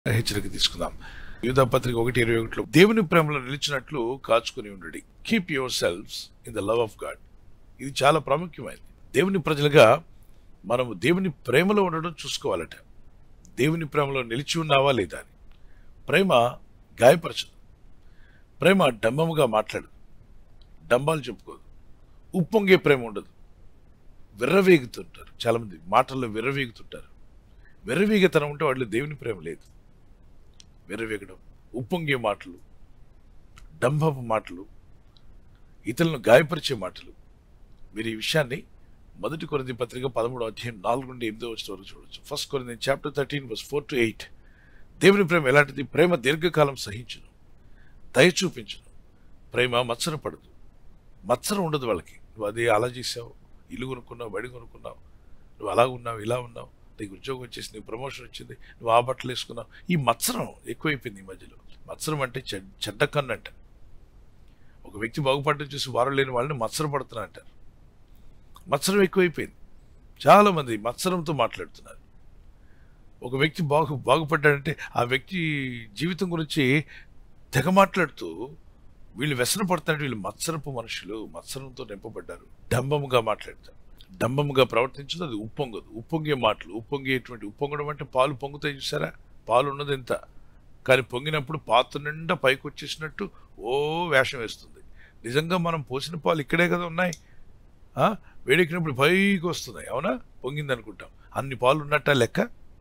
హెచ్చరిక తీసుకుందాం యూదా పత్రిక ఒకటి ఇరవై ఒకటిలో దేవుని ప్రేమలో నిలిచినట్లు కాచుకుని ఉండడి keep your selfs in the love of God ఇది చాలా ప్రాముఖ్యమైనది దేవుని ప్రజలుగా మనము దేవుని ప్రేమలో ఉండడం చూసుకోవాలట దేవుని ప్రేమలో నిలిచి ఉన్నావా లేదా అని ప్రేమ గాయపరచదు ప్రేమ డంబముగా మాట్లాడదు డంబాలు చెప్పుకోదు ఉప్పొంగే ప్రేమ ఉండదు విర్రవీగుతుంటారు చాలామంది మాటల్లో విర్రవీగుతుంటారు విర్రవీగతనం ఉంటే వాళ్ళు దేవుని ప్రేమ లేదు విర్రవీగడం ఉప్పొంగే మాటలు డంబపు మాటలు ఇతరులను గాయపరిచే మాటలు మీరు ఈ విషయాన్ని మొదటి కొరింది పత్రిక పదమూడో అధ్యాయం నాలుగు నుండి ఎనిమిదో వచ్చిన వరకు చూడొచ్చు first Corinthians chapter thirteen verse four to eight దేవుని ప్రేమ ఎలాంటిది ప్రేమ దీర్ఘకాలం సహించును దయ చూపించును ప్రేమ మత్సర పడదు మత్సరం ఉండదు వాళ్ళకి నువ్వు అది అలా చేసావు ఇల్లు కొనుక్కున్నావు బడి కొనుక్కున్నావు నువ్వు అలా ఉన్నావు ఇలా ఉన్నావు నీకు ఉద్యోగం వచ్చేసి నీకు ప్రమోషన్ వచ్చింది నువ్వు ఆ బట్టలు వేసుకున్నావు ఈ మత్సరం ఎక్కువైపోయింది ఈ మధ్యలో మత్సరం అంటే చెడ్ చెడ్డ కన్ను అంట ఒక వ్యక్తి బాగుపడడం చూసి వారు లేని వాళ్ళని మత్సర పడుతున్నా అంటారు మత్సరం ఎక్కువైపోయింది చాలామంది మత్సరంతో మాట్లాడుతున్నారు ఒక వ్యక్తి బాగు బాగుపడ్డాడంటే ఆ వ్యక్తి జీవితం గురించి తెగ మాట్లాడుతూ వీళ్ళు వ్యసన పడుతున్నట్టు వీళ్ళు మత్సరపు మనుషులు మత్సరంతో నింపబడ్డారు డంబముగా మాట్లాడతారు డంబముగా ప్రవర్తించదు అది ఉప్పొంగదు ఉప్పొంగే మాటలు ఉప్పొంగేటువంటి ఉప్పొంగడం అంటే పాలు పొంగుతాయి చూసారా పాలు ఉన్నది ఎంత కానీ పొంగినప్పుడు పాత్ర నిండా పైకి వచ్చేసినట్టు ఓ వేషం వేస్తుంది నిజంగా మనం పోసిన పాలు ఇక్కడే కదా ఉన్నాయి ఆ? వేడెక్కినప్పుడు పైకి వస్తున్నాయి అవునా పొంగింది అనుకుంటాం అన్ని పాలు ఉన్నట్ట లెక్క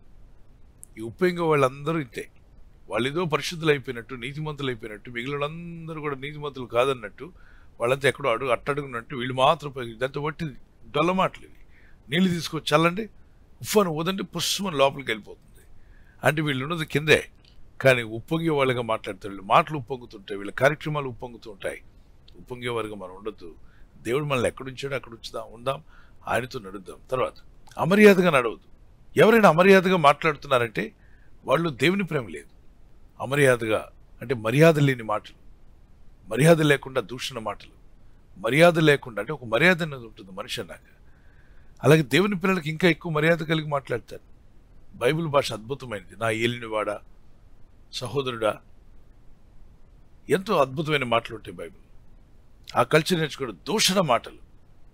ఈ ఉప్పొంగే వాళ్ళందరూ ఇంతే వాళ్ళు ఏదో పరిశుద్ధులు అయిపోయినట్టు నీతిమంతులు అయిపోయినట్టు మిగిలిన అందరూ కూడా నీతిమంతులు కాదన్నట్టు వాళ్ళంతా ఎక్కడో అడుగు అట్టడుగున్నట్టు వీళ్ళు మాత్రం పైకి దాంతో పట్టింది డొల్ల మాటలు ఇవి నీళ్ళు తీసుకొచ్చి చల్లండి ఉఫ్ఫను ఊదండి పుష్మని లోపలికి వెళ్ళిపోతుంది అంటే వీళ్ళు ఉన్నది కిందే కానీ ఉప్పొంగే వాళ్ళగా మాట్లాడతారు వీళ్ళు మాటలు ఉప్పొంగుతుంటాయి వీళ్ళ కార్యక్రమాలు ఉప్పొంగుతూ ఉంటాయి ఉప్పొంగే వారిగా మనం ఉండొద్దు దేవుడు మనల్ని ఎక్కడుంచాడో అక్కడ ఉంచుదాం ఉందాం ఆయనతో నడుద్దాం తర్వాత అమర్యాదగా నడవద్దు ఎవరైనా అమర్యాదగా మాట్లాడుతున్నారంటే వాళ్ళు దేవుని ప్రేమ లేదు అమర్యాదగా అంటే మర్యాద లేని మాటలు మర్యాద లేకుండా దూషణ మాటలు మర్యాద లేకుండా అంటే ఒక మర్యాద అనేది ఉంటుంది మనిషి అన్నాక అలాగే దేవుని పిల్లలకి ఇంకా ఎక్కువ మర్యాద కలిగి మాట్లాడతారు బైబిల్ భాష అద్భుతమైనది నా ఏలినవాడా సహోదరుడా ఎంతో అద్భుతమైన మాటలు ఉంటాయి బైబిల్ ఆ కల్చర్ నేర్చుకోవడం దూషణ మాటలు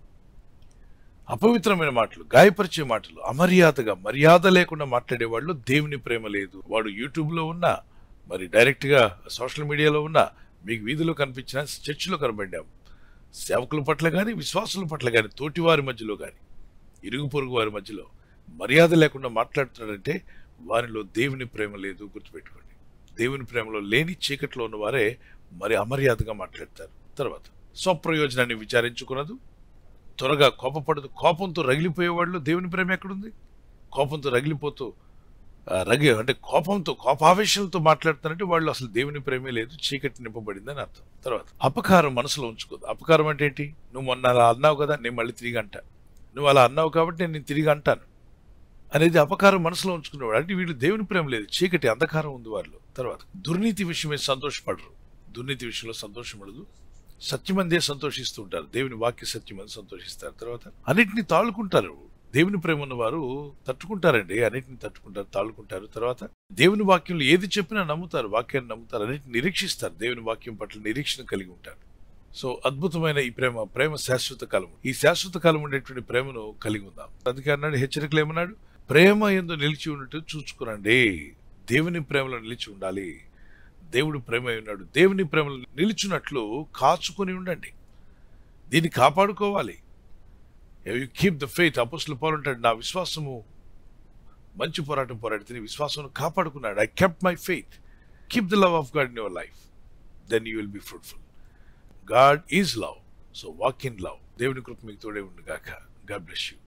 అపవిత్రమైన మాటలు గాయపరిచే మాటలు అమర్యాదగా మర్యాద లేకుండా మాట్లాడే వాళ్ళు దేవుని ప్రేమ లేదు వాడు యూట్యూబ్లో ఉన్నా మరి డైరెక్ట్గా సోషల్ మీడియాలో ఉన్నా మీకు వీధిలో కనిపించిన చర్చిలో కనబడ్డాం సేవకుల పట్ల కానీ విశ్వాసుల పట్ల కానీ తోటివారి మధ్యలో కానీ ఇరుగు పొరుగు వారి మధ్యలో మర్యాద లేకుండా మాట్లాడుతున్నాడంటే వారిలో దేవుని ప్రేమ లేదు గుర్తుపెట్టుకోండి దేవుని ప్రేమలో లేని చీకట్లో ఉన్న వారే మరి అమర్యాదగా మాట్లాడతారు తర్వాత స్వప్రయోజనాన్ని విచారించుకున్నదు త్వరగా కోపపడదు కోపంతో రగిలిపోయేవాళ్ళు దేవుని ప్రేమ ఎక్కడుంది కోపంతో రగిలిపోతూ ఆ, రగి అంటే కోపంతో కోపావేశాలతో మాట్లాడుతారంటే వాళ్ళు అసలు దేవుని ప్రేమే లేదు చీకటి నింపబడిందని అర్థం తర్వాత అపకారం మనసులో ఉంచుకోదు అపకారం అంటే ఏంటి నువ్వు మొన్న అలా అన్నావు కదా నేను మళ్ళీ తిరిగి అంటా నువ్వు అలా అన్నావు కాబట్టి నేను నీకు తిరిగి అంటాను అనేది అపకారం మనసులో ఉంచుకునేవాడు అంటే వీళ్ళు దేవుని ప్రేమ లేదు చీకటి అంధకారం ఉంది వారిలో తర్వాత దుర్నీతి విషయమే సంతోషపడరు దుర్నీతి విషయంలో సంతోషపడదు సత్యమందే సంతోషిస్తూ ఉంటారు దేవుని వాక్య సత్యమని సంతోషిస్తారు తర్వాత అన్నిటిని తాళుకుంటారు దేవుని ప్రేమ ఉన్న వారు తట్టుకుంటారండి అన్నిటిని తట్టుకుంటారు తాళుకుంటారు తర్వాత దేవుని వాక్యంలో ఏది చెప్పినా నమ్ముతారు వాక్యాన్ని నమ్ముతారు అన్నిటిని నిరీక్షిస్తారు దేవుని వాక్యం పట్ల నిరీక్షణ కలిగి ఉంటారు సో అద్భుతమైన ఈ ప్రేమ ప్రేమ శాశ్వత కాలం ఈ శాశ్వత కాలం ఉండేటువంటి ప్రేమను కలిగి ఉందాం అందుకే అన్నాడు హెచ్చరికలు ఏమన్నాడు ప్రేమ ఎందు నిలిచి ఉన్నట్టు చూచుకునండి దేవుని ప్రేమలో నిలిచి ఉండాలి దేవుడు ప్రేమ అయి ఉన్నాడు దేవుని ప్రేమలో నిలిచినట్లు కాచుకొని ఉండండి దీన్ని కాపాడుకోవాలి యూ కీప్ ద ఫెయిత్ అపోస్టులు పోరాటాడు నా విశ్వాసము మంచి పోరాటం పోరాడితే విశ్వాసం కాపాడుకున్నాడు I kept my faith keep the love of God in your life then you will be fruitful God is love so walk in love దేవుని కృప మీకు తోడే ఉండుగాక గాడ్ బ్లెస్ యూ